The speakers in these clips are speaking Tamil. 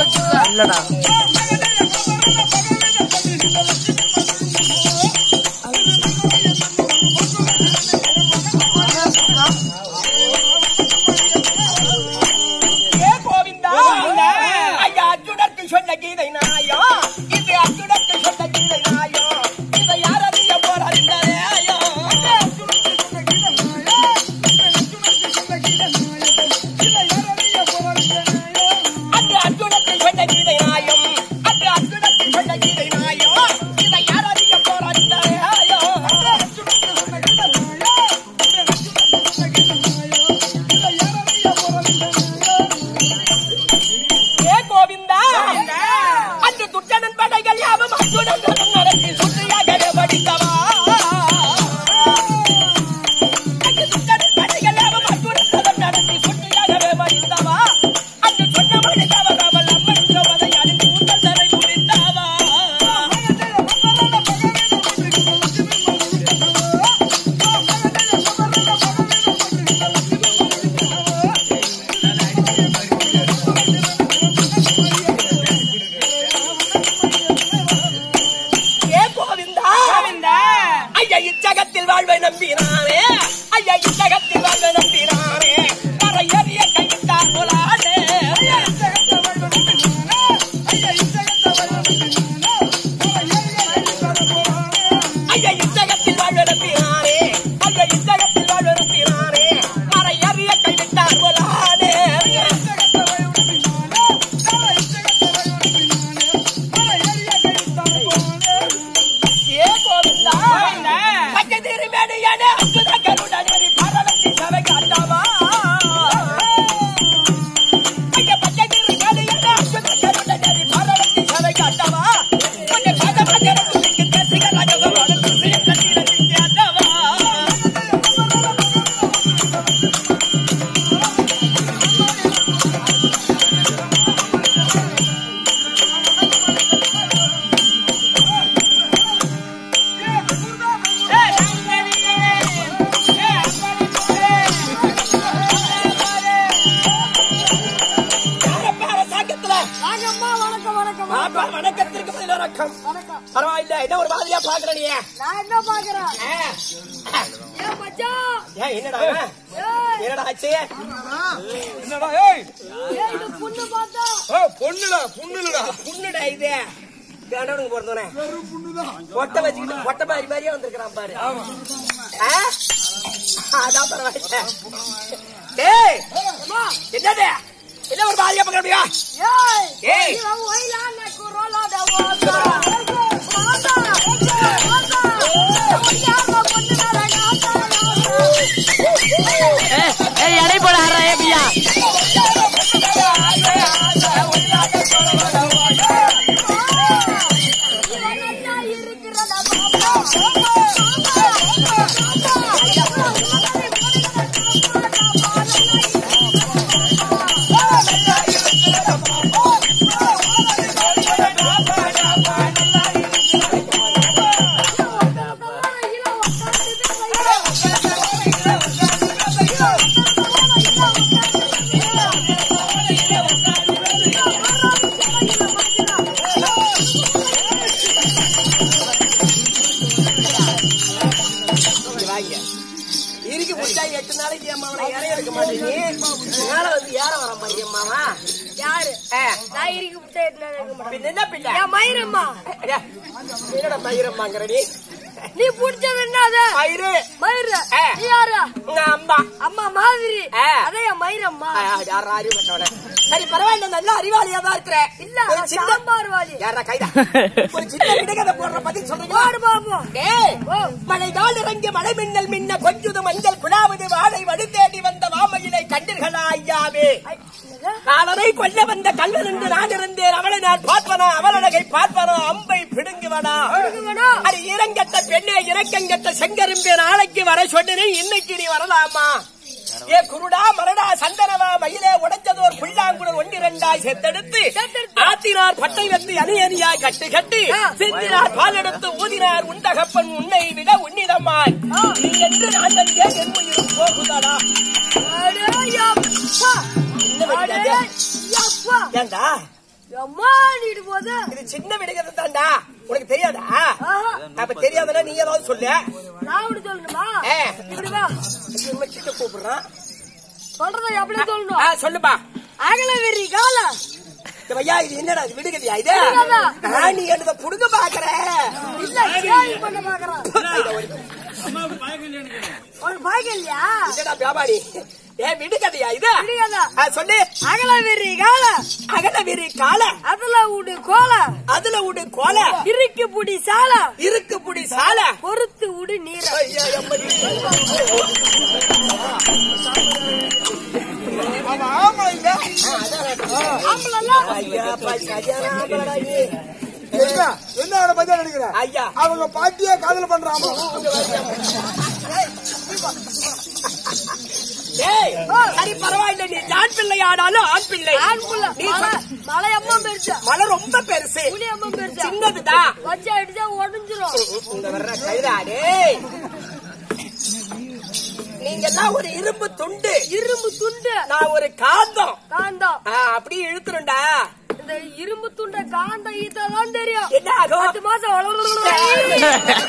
இல்லடா ஏ கோவிந்தா ஐயா அர்ஜுனருக்கு சொன்ன கீதை நாயோ இது அர்ஜுனருக்கு சொன்ன கீதை நாயோ இதை யார் அறிய போறார் இந்த நாயோ அது அர்ஜுனருக்கு சொன்ன கீதை நாயம் அது அர்ஜுனருக்கு சொன்ன கீதை நாயோ இதை யார் அறிய போறார் இந்த நாயோ ஏ கோவிந்தா அன்று துட்டனன் படைகள் யாவும் அர்ஜுனன் ரதம் நடத்தி சுற்றியாக படித்தவா அன்று துட்டனன் படைகள் யாவும் அர்ஜுனன் ரதம் நடத்தி சுற்றியாகவே படித்தவா அன்று சொன்ன மணி தவறாமல் அம்மன் சோதனை அணிந்து உங்கள் தலை முடித்தாவா ஏ கோவிந்தா ஐயா இச்சகத்தில் வாழ்வை நம்பினானே ஐயா இச்சகத்தில் வாழ்வை நம்பினானே கரையறிய கைவிட்டார் போலானே ஐயா இச்சகத்தில் வாழ்வை நம்பினானே ஐயா இச்சகத்தில் வாழ்வை நம்பினானே கரையறிய கைவிட்டார் போலானே ஏ கோவிந்தா பச்சை திருமேனியானே அற்புத கருடனே பரவத்தி சபை காட்டாவா ஐயா பச்சை திருமேனியானே அற்புத கருடனே பரவத்தி சபை காட்டாவா உன்னை பத மகரத்துக்கு தசிக ராஜகவான சுசிய கட்டிடத்தி கேட்டவா யாரப்பார சாக்கத்துல வணக்கம் வணக்கம் ஆப்பா வணக்கத்திற்கு பதில் வணக்கம் வணக்கம் பரவாயில்ல என்ன ஒரு மாதிரியா பாக்குற நீ நான் என்ன பாக்குறேன் ஆ. ஏன் மச்சான் ஏன் என்னடா ஏய், என்னடா ஆச்சு என்னடா ஏய் ஏய், இது பொண்ணு பார்த்தா ஏ பொண்ணுடா பொண்ணுடா புண்ணுடா இது கண்டவனுக்கு பிறந்தவனே கொட்டை வச்சுக்கிட்டு கொட்டை மாதிரி மாதிரியே வந்திருக்கிறான் பாரு ஆ? அதான் பரவாயில்ல டேய் என்னது என்ன ஒரு மாதிரியா பாக்குறீங்க ஏய் ஏய். இவன் ஒயிலான குரலோட ஓசா. ஓசா, ஓசா. ஒய்யாம பொண்ணு மேல நாத்தா, நாத்தா. ஏய் எடை போட ஆறா ஏபியா இவன் நல்லா இருக்கிறதா பாப்பா. இங்க வாங்க. இறுக்கி முடிச்சா எட்டு நாளைக்கு என் மாவனை இறைய எடுக்க மாட்டேங்க மேல வந்து ஏற வர மாதிரி அம்மாவா யாரு ஆ, நான் இருக்கு விட்டா என்ன இருக்க மாட்டேன் பின்ன என்ன பிள்ளை என் மயிரம்மா ஏ, என்னடா மயிரம்மாங்கிறடி நீ புடிச்சது என்னது மயிறு மயிர ஆ. நீ யாரு உங்க அம்மா அம்மா மாதிரி ஆ. அதான் என் மயிரம்மா ஆ, யாரா அறிவு கட்டவன சரி பரவாயில்ல நல்ல அறிவாளியா தான் இருக்கிற இல்ல ஒரு நான் சின்ன சாம்பார் வாலி யாரா கைதா ஒரு சின்ன விடுகதை போடுற பத்தி சொல்றீங்களா பாடு பாப்போம் டேய், ஓ. மழை நாள் இறங்கி மழை மின்னல் மின்ன கொஞ்சுது மஞ்சள் குழாவது வாழை வடு தேடி வந்த வாமையிலை கண்டீர்களா ஐயாவே ஐ, என்னது? காலனை கொல்ல வந்த கல்வன் என்று நான் இருந்தேன் அவளை நான் பார்ப்பனா அவளழகை பார்ப்பனா அம்பை பிடுங்குவனா பிடுங்குவனா? அது இறங்கட்ட பெண்ணே இறக்கங்கட்ட செங்கரும்பே நாளைக்கு வர சொன்னேன் இன்னைக்கு நீ வரலாமா ஏ குருடா மரடா சந்தனவா மயிலே உடைச்சதோர் புல்லாங்குடல் ஒன்னிரண்டாய் செத்தெடுத்து ஆத்தினார் பட்டை வெத்து அணி அணியாய் கட்டு கட்டி சிந்தினார் பால் எடுத்து ஊதினார் உண்டகப்பன் உன்னை விட உன்னிடமாய் நீ என்று நான் தந்தேன் என் உயிரும் போகுதடா அடே யப்பா. என்ன அடே வெட்டியாச்சு? யப்பா. ஏண்டா அம்மா நீட்டு போது இது சின்ன விடுகிறது தாண்டா உனக்கு தெரியாதா ஆஹா. அப்ப தெரியாதுன்னா நீ ஏதாவது சொல்லு நான் இப்படி சொல்லணுமா ஏ. இப்படிவா ஐயோ, மச்சிட்டு கூப்பிடுறான் சொல்றதை அப்படியே ஆ, சொல்லணும் சொல்லுப்பா அகல வெறி கால இந்த ஐயா இது என்னடா இது விடுகதையா இது விடுகதை. ஆ, நீ என்னத புடுங்க பாக்குற இல்ல சேவி பண்ண பாக்குறான் உனக்கு பாய்க்க இல்லையா என்னடா வியாபாரி ஏ விடுகதையா இது விடுகதை. ஆ, சொல்லு அகல வெறி கால அகல விரி கால அதுல விடு கோல அதுல விடு கோல இருக்கு புடி சால இருக்கு புடி சால பொறுத்து விடு நீர ஐயா, எம்மடி. ஆமா ஆமா இல்ல ஆம்பளெல்லாம் ஐயா, பா, சரியான ஆம்பளடா நீ. என்ன என்ன அவனை பத்தி நினைக்கிற ஐயா அவங்க பாட்டியா காதல் பண்றாமா ஏய் சரி பரவாயில்லை நீ ஆண் பிள்ளை ஆனாலும் ஆண் பிள்ளை ஆண் புள்ள நீ மலை சொ- மலை அம்மா பெருசா மலை ரொம்ப பெருசு புலி அம்மா பெருசா சின்னதுதான் வச்சா அடிச்சா உடஞ்சிரும் இங்க வர்ற கைதாடே நீங்க எல்லாம் ஒரு இரும்பு துண்டு இரும்பு துண்டு நான் ஒரு காந்தம் காந்தம் ஆ, அப்படியே இழுத்துருண்டா இந்த இரும்பு துண்டை காந்த ஈத்தான் தெரியும் என்ன ஆகும் பத்து மாசம் வளர்ந்து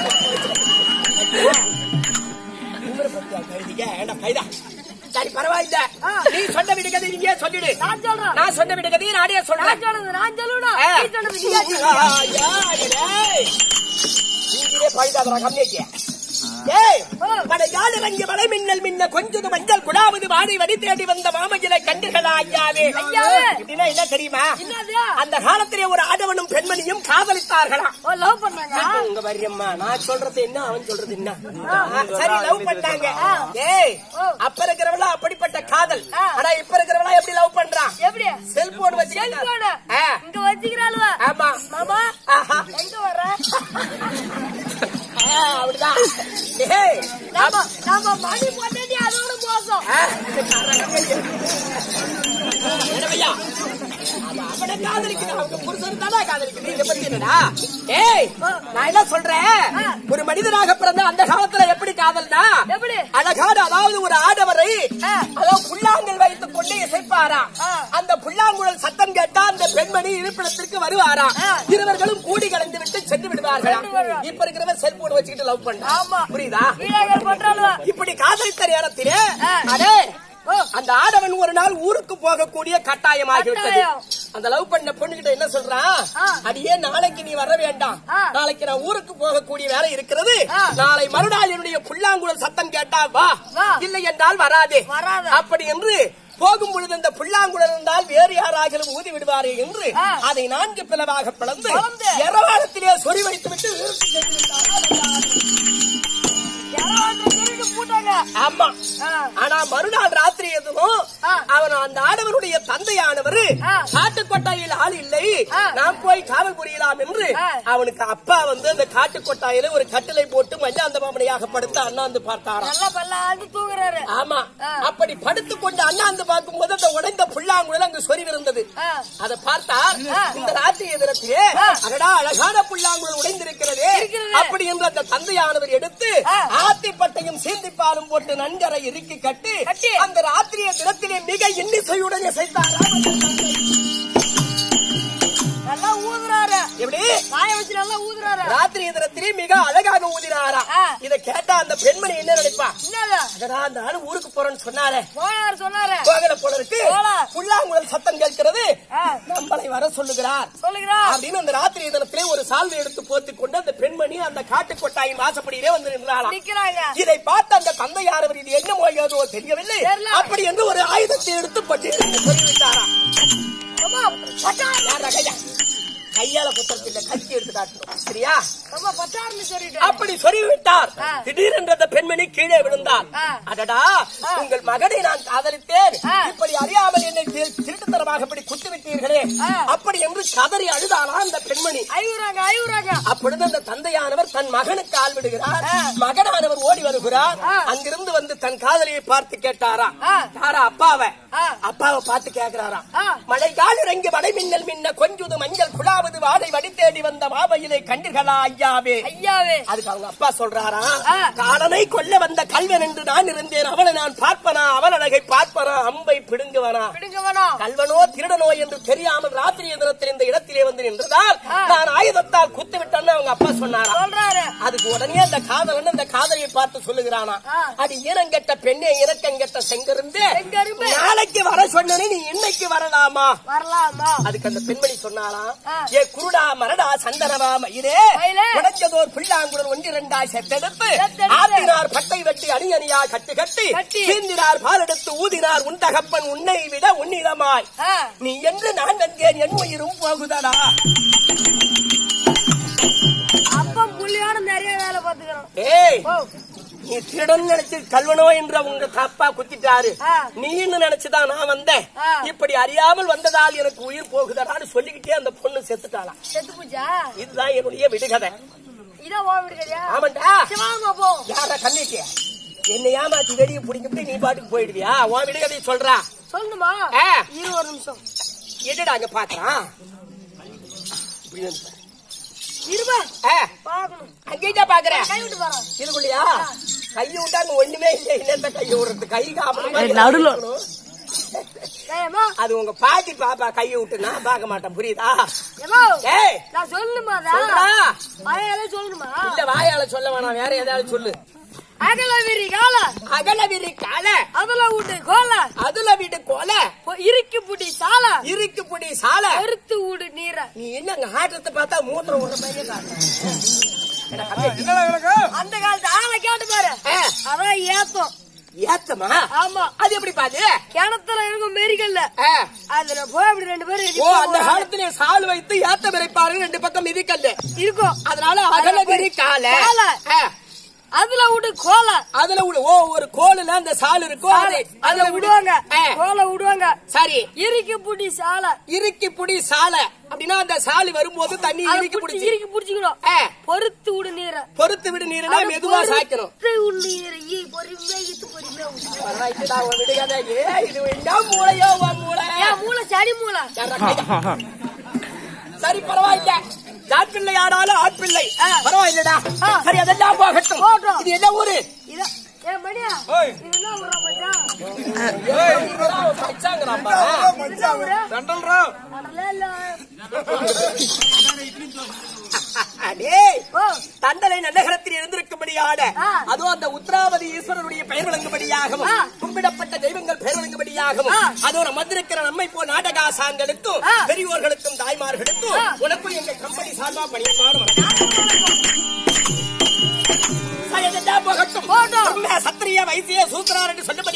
இவரை பத்தியா கைதிங்க? ஏண்டா கைதா சரி பரவாயில்ல ஆ. நீ சொன்ன விடுகதை நீங்க சொல்லிடு நான் சொல்றேன் நான் சொன்ன விடுகதையை நானே நான் சொல்றேன் சொல்றது நான் சொல்லணும் ஆ. நீ சொல்றது நீயா சொல்லு. ஐயா, டேய். நீங்களே பழுதாதரா கம்மியாக்கிய ஏய் ஆ. மட யாழிறங்கி மலை மின்னல் மின்ன கொஞ்சது மஞ்சள் குடாவது வாடி வடி தேடி வந்த மாமஜிலை கண்டுகளா ஐயாவே ஐயாவே. இப்படின்னா என்ன தெரியுமா என்னது அந்த காலத்திலே ஒரு ஆடவனும் பெண்மணியும் காதலித்தார்களாம் ஓ லவ் பண்ணாங்க உங்க வரியம்மா நான் சொல்றது என்ன அவன் சொல்றது என்ன ஆ, சரி லவ் பண்ணாங்க ஏய் ஓ. அப்ப இருக்கிறவளா அப்படிப்பட்ட காதல் ஆ. ஆனா இப்ப இருக்கிறவளா எப்படி லவ் பண்றான் எப்படி செல்போன் வச்சு செல்போன் ஆ. இங்க வச்சுக்கிறாளுவ ஆமா மாமா ஆஹா. எங்க வர ஆ, அப்படிதான் ஏய் நாம நாம மணி போட்டே அதோட மோசம் ஆ, என்னவையா? அவ அவனை காதலிக்கணும். அவங்க புருஷன் தானே காதலிக்கணும். இதை பத்தி என்னடா? ஏய், நான் என்ன சொல்றேன் ஒரு மனிதனாக பிறந்த அந்த காலத்துல எப்படி காதல்னா எப்படி அழகான அதாவது ஒரு ஆடவரை ஆ. அதாவது புல்லாங்கல் வைத்துக் கொண்டு இசைப்பாராம் ஆ. அந்த புல்லாங்குழல் சத்தம் கேட்டா அந்த பெண்மணி இருப்பிடத்திற்கு வருவாராம் ஆ. இருவர்களும் கூடி கலந்து விட்டு சென்று விடுவார்களாம் சென்று வருவார். இப்ப இருக்கிறவன் செல்போன் வச்சுக்கிட்டு லவ் பண்றான் ஆமா. புரியுதா கீழாக பண்றாளுவ இப்படி காதலித்த நேரத்திலே ஆ. அடே ஓ. அந்த ஆடவன் ஒரு நாள் ஊருக்கு போகக்கூடிய கட்டாயமாகிவிட்டது கட்டாயம். அந்த லவ் பண்ண பொண்ணுகிட்ட என்ன சொல்றான் ஆ. அடியே நாளைக்கு நீ வர வேண்டாம் ஆ. நாளைக்கு நான் ஊருக்கு போகக்கூடிய வேலை இருக்கிறது ஆ. நாளை மறுநாள் என்னுடைய புல்லாங்குழல் சத்தம் கேட்டா வா வா. இல்லை என்றால் வராதே வராத. அப்படி என்று போகும் பொழுது இந்த புல்லாங்குழல் இருந்தால் வேறு யாராகிலும் ஊதி விடுவாரே என்று ஆ. அதை நான்கு பிளவாக பிளந்து பிளந்து. எரவாளத்திலே சொறி வைத்து விட்டு இழுத்து சென்று விட்டார். யாராவது திருட்டு போட்டாங்க ஆமா ஆ. ஆனா மறுநாள் ராத்திரி எதுவும் ஆ. அவன் அந்த ஆடவனுடைய தந்தையானவர் ஆ. காட்டுக்கொட்டாயில் ஆள் இல்லை ஆ. நாம் போய் காவல் புரியலாம் என்று ஆ. அவனுக்கு அப்பா வந்து அந்த காட்டுக்கொட்டாயில ஒரு கட்டிலை போட்டு மஞ்சாந்த மாமனையாக படுத்து அண்ணாந்து பார்த்தாராம் நல்லா பல்லாண்டு தூங்குறாரு ஆமா ஆ. அப்படி படுத்துக் கொண்டு அண்ணாந்து பார்க்கும் போது அந்த உடைந்த புல்லாங்குழல் அங்கு சொறிவிருந்தது ஆ. அதை பார்த்தார் ஆ. இந்த ராத்திரி எதிரத்திலே ஆ. அடடா அழகான புல்லாங்குழல் உடைந்திருக்கிறதே இருக்கிறது. அப்படி என்று அந்த தந்தையானவர் எடுத்து ஆ. ஆத்திப்பட்டையும் சீந்திப்பாலும் போட்டு நன்கரை இறுக்கி கட்டி கட்டி. அந்த ராத்திரிய தினத்திலே மிக இன்னிசையுடன் இசைத்தாராம் அந்த தந்தை. நல்லா ஊதுறாரு எப்படி காய வச்சு நல்லா ஊதுறாரு ராத்திரி தினத்திலே மிக அழகாக ஊதினாரா ஆ. இத கேட்டா அந்த பெண்மணி என்ன நினைப்பா என்னது அடடா அந்த ஆளு ஊருக்கு போறேன்னு சொன்னாரே போனாரு சொன்னாரு போகல போல இருக்கு போலாம். புல்லாங்குழல் சத்தம் கேட்கிறது ஆ. நம்மளை வர சொல்லுகிறார் சொல்லுகிறா அப்படின்னு அந்த ராத்திரி தினத்திலே ஒரு சால்வை எடுத்து போத்திக் கொண்டு அந்த பெண்மணி அந்த காட்டுக்கொட்டாயின் வாசப்படியிலே வந்து நின்றாளாம் நிக்கிறாங்க இதை பார்த்த அந்த தந்தையானவர் இது என்ன மொழியாதோ தெரியவில்லை தெரியல. அப்படி என்று ஒரு ஆயுதத்தை எடுத்து பட்டி சொல்லிவிட்டாராம் அம்மா பட்டார் யாரா கையா கையால புத்தகத்தில் கத்தி எடுத்து காட்டணும் சரியா அம்மா பட்டார்னு சொல்லிட்டு அப்படி சொல்லிவிட்டார் ஆ. திடீரென்று அந்த பெண்மணி கீழே விழுந்தார் ஆ. அடடா உங்கள் மகனை நான் காதலித்தேன் ஆ. இப்படி அறியாமல் என்னை திரு- திருட்டுத்தனமாக இப்படி குத்து விட்டீர்களே ஆ. அப்படி என்று கதறி அழுதாளா அந்த பெண்மணி ஐயூறாங்க ஐயூறாங்க அப்பொழுது அந்த தந்தையானவர் தன் மகனுக்கு ஆள் விடுகிறார் ஆ. மகனானவர் ஓடி வருகிறார் ஆ. அங்கிருந்து வந்து தன் காதலியை பார்த்து கேட்டாரா ஆ. யாரா அப்பாவை ஆ. அப்பாவை பார்த்து கேக்குறாராம் ஆ. மழை கால் இறங்கி மடை மின்னல் மின்ன கொஞ்சுது மஞ்சள் குழாவது வாடை வடி தேடி வந்த மாவையிலே கண்டீர்களா ஐயாவே ஐயாவே அதுக்கு அவங்க அப்பா சொல்றாராம் ஆ. காலனை கொல்ல வந்த கல்வன் என்று நான் இருந்தேன் அவனை நான் பார்ப்பனா அவன் அழகை பார்ப்பனா அம்பை பிடுங்குவனா பிடுங்க வேணாம் கல்வனோ திருடனோ என்று தெரியாமல் ராத்திரி தினத்தில் இந்த இடத்திலே வந்து நின்றதால் ஆ. நான் ஆயுதத்தால் குத்து விட்டேன்னு அவங்க அப்பா சொன்னாரா சொல்றாரு அதுக்கு உடனே அந்த காதலன் அந்த காதலியை பார்த்து சொல்லுகிறானா ஆ. அது ஈனங்கெட்ட பெண்ணே இறக்கங்கெட்ட செங்கருந்து செங்கரும்பு. நாளைக்கு வர சொன்னனே நீ இன்னைக்கு வரலாமா வரலாமா அதுக்கு அந்த பெண்மணி சொன்னாலாம் ஆ. ஏ குருடா மரடா சந்தனவா மயிலே மயிலே. உடைச்சதோர் பிள்ளாங்குடன் ஒன்றிரண்டா செத்தெடுத்து செத்தெடுத்து. ஆத்தினார் பட்டை வெட்டி அணி அணியா கட்டு கட்டி கட்டி. சீந்தினார் பாலெடுத்து ஊதினார் உன் தகப்பன் உன்னை விட உன்னிதமாய் ஆ. நீ என்று நான் நன்கேன் என் உயிரும் போகுதடா அப்ப புள்ளியோட நிறைய வேலை பாத்துக்கிறோம் ஏய் ஓ நீ திருடன் நினைச்சு கல்வனோ என்ற உங்க தப்பா குத்திட்டாரு ஆ. நீன்னு நினைச்சுதான் நான் வந்தேன் ஆ. இப்படி அறியாமல் வந்ததால் எனக்கு உயிர் போகுதடான்னு சொல்லிக்கிட்டே அந்த பொண்ணு செத்துட்டாளாம் செத்து பூஜா இதுதான் என்னுடைய விடுகதை இதான் ஓ விடுக்கறியா ஆமாண்டா சிவாமா போ யாரா கண்ணிக்கு என்னை ஏமாத்தி வெளியே பிடிக்கிட்டு நீ பாட்டுக்கு போயிடுவியா உன் விடுகதை சொல்றா சொல்லணுமா ஆ. இரு ஒரு நிமிஷம் என்னடா அங்க பாக்குறான் இப்படி வந்து பாரு. இருபா ஆ, பாக்கணும் அங்கேயே பாக்குறேன் கை விட்டு வரேன் இதுக்குள்ளயா கையை விட்டாங்க ஒண்ணுமே இல்லை என்னத்த கையை விடுறது கை காப்பணும் நடுவுல. ஏமா அது உங்க பாட்டி பாப்பா கையை விட்டு நான் பார்க்க மாட்டேன் புரியுதா ஏமா ஏய் நான் சொல்லணுமா சொல்றா வாயால சொல்லணுமா இல்ல வாயால சொல்ல வேணாம் வேற ஏதாவது சொல்லு அகல விரி கால அகல விரி கால அதுல விட்டு கோல அதுல வீடு கோல இறுக்கி புடி சால இருக்கு புடி சால அறுத்து விடு நீர நீ என்ன அங்க ஆட்டத்தை பார்த்தா மூத்திரம் ஒரு மாதிரியே காட்டுற. ஏடா, கம்பி. என்னடா கிடக்கு அந்த காலத்து ஆளை கேட்டு பாரு ஆ, அதான் ஏத்தம் ஏத்தமா ஆமா அது எப்படி பாது கிணத்துல இருக்கும் மெரிக்கல்ல ஆ, அதுல போய் அப்படி ரெண்டு பேரும் ஓ அந்த காலத்துல சால் வைத்து ஏத்த விரைப்பாரு ரெண்டு பக்கம் மிதிக்கல்லு இருக்கும் அதனால அகல விரி கால கால. ஆ, அதுல விடு கோல அதுல விடு ஓ ஒரு கோலுல அந்த சால் இருக்கும் அது- அதுல அதுல விடுவாங்க ஆ, கோல விடுவாங்க சரி இறுக்கி புடி சால இறுக்கி புடி சாலை அப்படின்னா அந்த சாலி வரும்போது தண்ணி அதை இறுக்கி புடிச்சு புடிச்சு இறுக்கி புடிச்சுக்கணும் ஆ, பொறுத்து விடு நீர பொறுத்து விடு நீருனா மெதுவா சாய்க்கணும் பொறுத்து விடு நீர ஈ பொறுமையா இத்து பொறுமையா விடு. பரவாயில்லைடா, உன் விடுகதை. ஏய், இது என்ன மூளையோ உன் மூளை ஏன் மூளை சடி மூளை யாரா கைதா? சரி பரவாயில்ல ஆட்பிள்ளை ஆனாலும் ஆட்பிள்ளை ஆ. பரவாயில்லடா ஆ. சரி அதெல்லாம் போகட்டும் போகட்டும். இது என்ன ஊரு இத ஏ மணியா ஓய். இது என்ன ஊரா மச்சான் பச்சாங்கிறாப்பா. இது என்ன ஊரு தண்டல்ரா அடலே இல்ல டேய், ஓ தண்டலை நன்னகரத்தில் இருந்திருக்கும்படியான ஆ. அதுவும் அந்த உத்ராவதி ஈஸ்வரனுடைய பெயர் விளங்கும்படியாகவும் ஆ. கும்பிடப்பட்ட தெய்வங்கள் பெயர் விளங்கும்படியாகவும் ஆ. அதுவும் நம்ம வந்திருக்கிற நம்மை போ நாடகாசான்களுக்கும் ஆ. பெரியோர்களுக்கும் தாய்மார்களுக்கும் ஆ. உனக்கும் எங்க கம்பெனி சார்பா பணியமான வணக்கம். சரி, அதெல்லாம் போகட்டும் போகட்டும். பிரம்ம, சத்திரிய வைசிய சூத்திரார் என்று சொல்லப்பட்ட